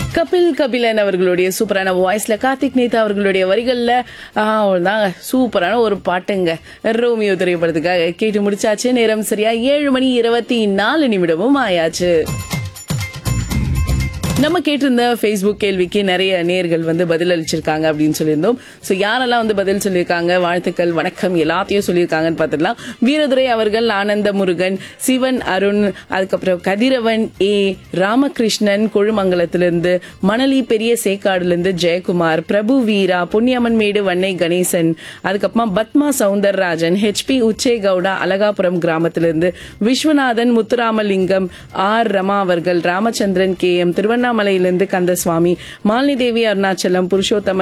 கபில் கபிலன் அவர்களுடைய சூப்பரான வாய்ஸ்ல கார்த்திக் நேதா அவர்களுடைய வரிகள்ல ஆ, அவ்வளவுதாங்க சூப்பரான ஒரு பாட்டுங்க ரோமியோ திரைப்படத்துக்காக கேட்டு முடிச்சாச்சு நேரம் சரியா ஏழு மணி இருபத்தி நாலு நிமிடமும் ஆயாச்சு நம்ம கேட்டிருந்த ஃபேஸ்புக் கேள்விக்கு நிறைய நேர்கள் வந்து பதில் அளிச்சிருக்காங்க அப்படின்னு சொல்லியிருந்தோம் ஸோ யாரெல்லாம் வந்து பதில் சொல்லியிருக்காங்க வாழ்த்துக்கள் வணக்கம் எல்லாத்தையும் சொல்லியிருக்காங்கன்னு பார்த்துடலாம் வீரதுரை அவர்கள் ஆனந்த முருகன் சிவன் அருண் அதுக்கப்புறம் கதிரவன் ஏ ராமகிருஷ்ணன் கொழுமங்கலத்திலிருந்து மணலி பெரிய சேக்காடுலேருந்து ஜெயக்குமார் பிரபு வீரா பொன்னியம்மன் மேடு வன்னை கணேசன் அதுக்கப்புறமா பத்மா சவுந்தரராஜன் ஹெச்பி உச்சே கவுடா அலகாபுரம் கிராமத்திலிருந்து விஸ்வநாதன் முத்துராமலிங்கம் ஆர் ரமா அவர்கள் ராமச்சந்திரன் கே எம் திருவண்ணாமலையிலிருந்து கந்தசுவாமி மாலினி தேவி அருணாச்சலம் புருஷோத்தமன்